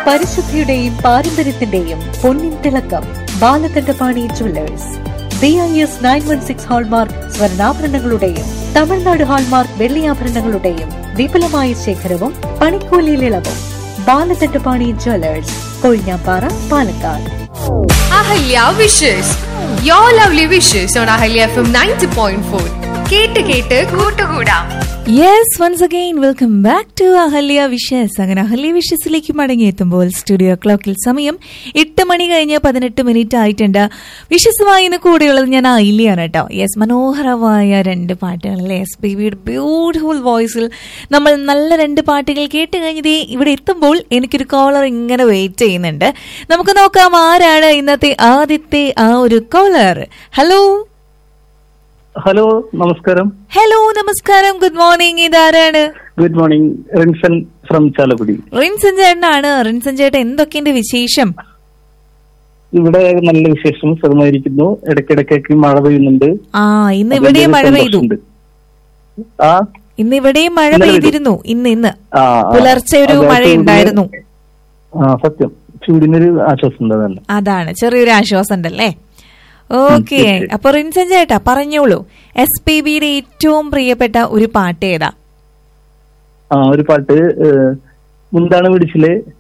പരിശുദ്ധിയുടെയും പാരമ്പര്യത്തിന്റെയും പൊന്നിൻ തിളക്കം Balakandapani jewellers B I S nine one six hallmark സ്വർണ്ണാഭരണങ്ങളുടെയും തമിഴ്നാട് ഹാൾമാർക്ക് വെള്ളിയാഭരണങ്ങളുടെയും വിപുലമായ ശേഖരവും പണിക്കൂലിയിൽ ഇളവും Balakandapani jewellers Kozhinjampara Palakkad Ahalya wishes you lovely wishes on Ahalya F M ninety point four കേട്ട് കേട്ട് കൂട്ടുകൂടാം yes once again welcome back to Ahalya wishes അങ്ങനെ അഹല്യ വിഷസിലേക്ക് മടങ്ങിയെത്തുമ്പോൾ സ്റ്റുഡിയോ ക്ലോക്കിൽ സമയം എട്ട് മണി കഴിഞ്ഞ് പതിനെട്ട് മിനിറ്റ് ആയിട്ടുണ്ട് വിഷസുമായി ഇന്ന് കൂടെയുള്ളത് ഞാൻ അയിലിയാണ് കേട്ടോ യെസ് മനോഹരമായ രണ്ട് പാട്ടുകൾ എസ് ബി ബിയുടെ ബ്യൂട്ടിഫുൾ വോയിസിൽ നമ്മൾ നല്ല രണ്ട് പാട്ടുകൾ കേട്ട് കഴിഞ്ഞതേ ഇവിടെ എത്തുമ്പോൾ എനിക്കൊരു കോളർ ഇങ്ങനെ വെയിറ്റ് ചെയ്യുന്നുണ്ട് നമുക്ക് നോക്കാം ആരാണ് ഇന്നത്തെ ആദ്യത്തെ ആ ഒരു കോളർ ഹലോ ഹലോ നമസ്കാരം ഹലോ നമസ്കാരം ഗുഡ് മോർണിംഗ് ഇതാരാണ് good morning Rinson from Chalakudy Rinson ചേട്ടനാണ് റിൻസൻ ചേട്ടൻ എന്തൊക്കെയുണ്ട് വിശേഷം ഇവിടെ നല്ല വിശേഷം സുഖമായിരിക്കുന്നു ഇടയ്ക്കിടയ്ക്കൊക്കെ മഴ പെയ്യുന്നുണ്ട് ആ ഇന്ന് ഇവിടെയും മഴ പെയ്തു സന്തോഷമുണ്ട്. ആ ഇന്ന് ഇവിടെയും മഴ ഇന്നലെ പെയ്തു. പെയ്തിരുന്നു ഇന്ന് ഇന്ന് ആ, ആ. പുലർച്ചെ ഒരു അതെ, മഴ ചൂടിന് ഉണ്ടായിരുന്നു ആ സത്യം ചൂടിനൊരു ആശ്വാസം ഉണ്ട് അതന്നെ അതാണ് ചെറിയൊരു ആശ്വാസം ഉണ്ടല്ലേ ഓക്കെ തീർച്ചയായും. അപ്പൊ റിൻസൻ ചേട്ടാ പറഞ്ഞോളൂ എസ് പി ബിയുടെ ഏറ്റവും പ്രിയപ്പെട്ട ഒരു പാട്ട് ഏതാ ആ ഒരു പാട്ട് ഏഹ്, മുന്താണ് പിടിച്ചിലെ